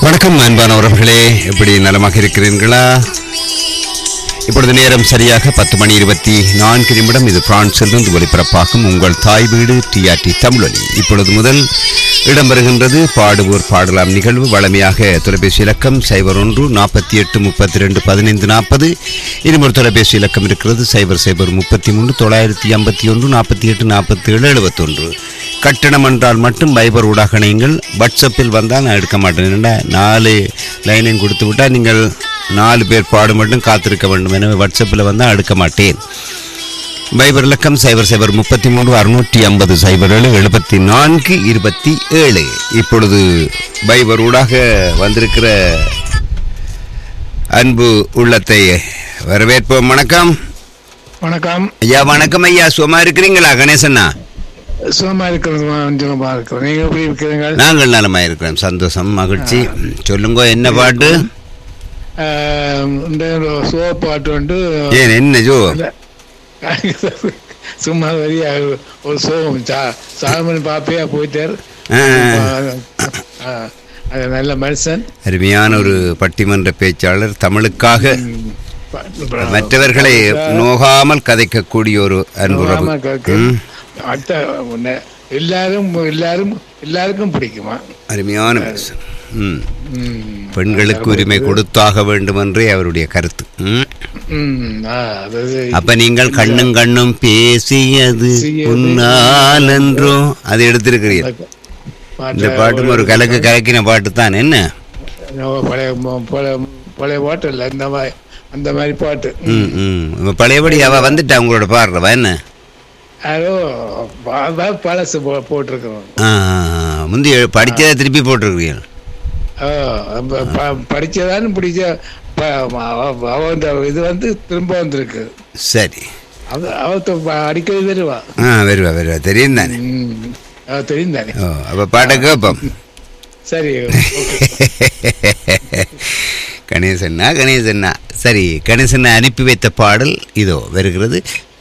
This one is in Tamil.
வணக்கம் அன்பானவர்களே எப்படி நலமாக இருக்கிறீர்களா இப்பொழுது நேரம் சரியாக பத்து மணி இருபத்தி நான்கு நிமிடம் இது பிரான்சிலிருந்து ஒலிபரப்பாகும் உங்கள் தாய் வீடு டிஆர்டி தமிழொலி இப்பொழுது முதல் இடம்பெறுகின்றது பாடுவோர் பாடலாம் நிகழ்வு வழமையாக தொலைபேசி இலக்கம் சைபர் ஒன்று நாற்பத்தி எட்டு முப்பத்தி ரெண்டு பதினைந்து நாற்பது இன்னும் தொலைபேசி இலக்கம் இருக்கிறது சைபர் சைபர் முப்பத்தி மூன்று தொள்ளாயிரத்தி ஐம்பத்தி ஒன்று நாற்பத்தி எட்டு நாற்பத்தி ஏழு எழுபத்தொன்று கட்டணம் என்றால் மட்டும் பைபர் ஊடாக நீங்கள் வாட்ஸ்அப்பில் வந்தால் நான் எடுக்க மாட்டேன் என்னடா நாலு லைனையும் கொடுத்து விட்டால் நீங்கள் நாலு பேர் பாடு மட்டும் காத்திருக்க வேண்டும் எனவே வாட்ஸ்அப்பில் வந்தால் எடுக்க மாட்டேன் பைபர் இலக்கம் சைபர் சைபர் முப்பத்தி மூன்று அறுநூற்றி ஐம்பது சைபர் ஏழு எழுபத்தி நான்கு இருபத்தி ஏழு இப்பொழுது பைபர் ஊடாக வந்திருக்கிற அன்பு உள்ளத்தை வரவேற்போம் வணக்கம் வணக்கம் ஐயா வணக்கம் ஐயா சும்மா இருக்கிறீங்களா கணேசண்ணா சுகமா இருக்கிறது சுகமா இருக்கிறோம் நீங்க எப்படி இருக்கிறீங்க நாங்கள் நலமாக இருக்கிறோம் சந்தோஷம் மகிழ்ச்சி சொல்லுங்க என்ன பாட்டு ஆஹ், இந்த சுவ பாட்டு வந்து ஏன் என்ன ஜோ சும்மா வரியா ஒரு சோகம் சாலமன் பாப்பையா போயிட்டார் ஆ, ஆஹ், அது நல்ல மனுஷன் அருமையான ஒரு பட்டிமன்ற பேச்சாளர் தமிழுக்காக மற்றவர்களை நோகாமல் கதைக்கக்கூடிய ஒரு அன்புறவு ஆமா, கேக்கு. ம், அடுத்த உன்னை எல்லாரும் எல்லாரும் எல்லாருக்கும் பிடிக்குமா அருமையான மனுஷன் ம் ம். பெண்களுக்கு உரிமை கொடுத்தாக வேண்டும் என்றே அவருடைய கருத்து ம். ம், ஆ, அதாவது அப்ப நீங்கள் கண்ணும் கண்ணும் பேசியது உன்னால் என்றோ அது எடுத்திருக்கிறீர்கள் இந்த பாட்டும் ஒரு கலக்கு கலக்கின பாட்டு தான் என்ன நம்ம பழைய ம- பழைய பழைய பாட்டு இல்லை இந்த மாதிரி அந்த மாதிரி பாட்டு ம் ம் இப்ப பழையபடி அவ வந்துட்டா உங்களோட பாடுறவா என்ன அதோ ப- ப- பழசு போ- போட்டிருக்கிறோம் ஆ ஆ, ஆ. முந்தி படிச்சதை திருப்பி போட்டிருக்கிறீர்கள் ஆ, ப- ப- படிச்சதான்னு பிடிச்ச ப- அவ- அவ இந்த இது வந்து திரும்ப வந்திருக்கு சரி அவ அவ த- அடிக்கடி வருவா ஆ வருவா வருவா தெரியும் தானே ம். அவ தெரியும் தானே ஓ அப்ப பாட்டை கேட்போம் சரி ஓகே கணேசண்ணா கணேசண்ணா சரி கணேசண்ணா அனுப்பி வைத்த பாடல் இதோ வருகிறது